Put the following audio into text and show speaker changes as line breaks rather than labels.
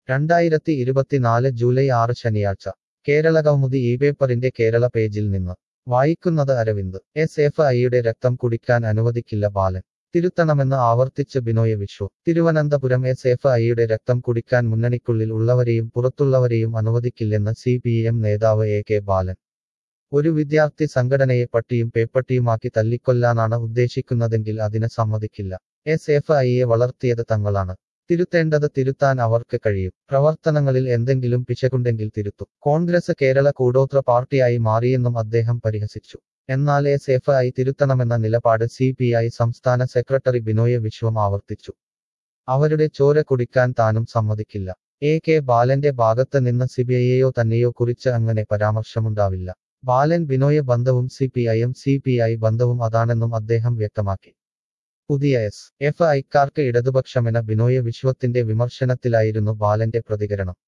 രണ്ടായിരത്തി ഇരുപത്തിനാല് ജൂലൈ ആറ് ശനിയാഴ്ച കേരള കൗമുദി ഈ പേപ്പറിന്റെ കേരള പേജിൽ നിന്ന് വായിക്കുന്നത് അരവിന്ദ് എസ് എഫ് ഐയുടെ രക്തം കുടിക്കാൻ അനുവദിക്കില്ല ബാലൻ തിരുത്തണമെന്ന് ആവർത്തിച്ച് ബിനോയ് വിശ്വ തിരുവനന്തപുരം എസ് എഫ് ഐയുടെ രക്തം കുടിക്കാൻ മുന്നണിക്കുള്ളിൽ ഉള്ളവരെയും പുറത്തുള്ളവരെയും അനുവദിക്കില്ലെന്ന് സി പി എം നേതാവ് എ കെ ബാലൻ ഒരു വിദ്യാർത്ഥി സംഘടനയെ പട്ടിയും പേപ്പട്ടിയുമാക്കി തല്ലിക്കൊല്ലാനാണ് ഉദ്ദേശിക്കുന്നതെങ്കിൽ അതിന് സമ്മതിക്കില്ല എസ് എഫ് ഐയെ വളർത്തിയത് തങ്ങളാണ് തിരുത്തേണ്ടത് തിരുത്താൻ അവർക്ക് കഴിയും പ്രവർത്തനങ്ങളിൽ എന്തെങ്കിലും പിശകുണ്ടെങ്കിൽ തിരുത്തും കോൺഗ്രസ് കേരള കൂടോത്ര പാർട്ടിയായി മാറിയെന്നും അദ്ദേഹം പരിഹസിച്ചു എന്നാൽ എസ് എഫ് ഐ തിരുത്തണമെന്ന നിലപാട് സി പി ഐ സംസ്ഥാന സെക്രട്ടറി ബിനോയ് വിശ്വം ആവർത്തിച്ചു അവരുടെ ചോര കുടിക്കാൻ താനും സമ്മതിക്കില്ല എ കെ ബാലന്റെ ഭാഗത്ത് നിന്ന് സിബിഐയെയോ തന്നെയോ കുറിച്ച് അങ്ങനെ പരാമർശമുണ്ടാവില്ല ബാലൻ ബിനോയ് ബന്ധവും സി പി ഐയും സി പി ഐ ബന്ധവും അതാണെന്നും അദ്ദേഹം വ്യക്തമാക്കി പുതിയ എസ് എഫ് ഐക്കാർക്ക് ഇടതുപക്ഷമെന്ന ബിനോയ് വിശ്വത്തിന്റെ വിമർശനത്തിലായിരുന്നു ബാലന്റെ പ്രതികരണം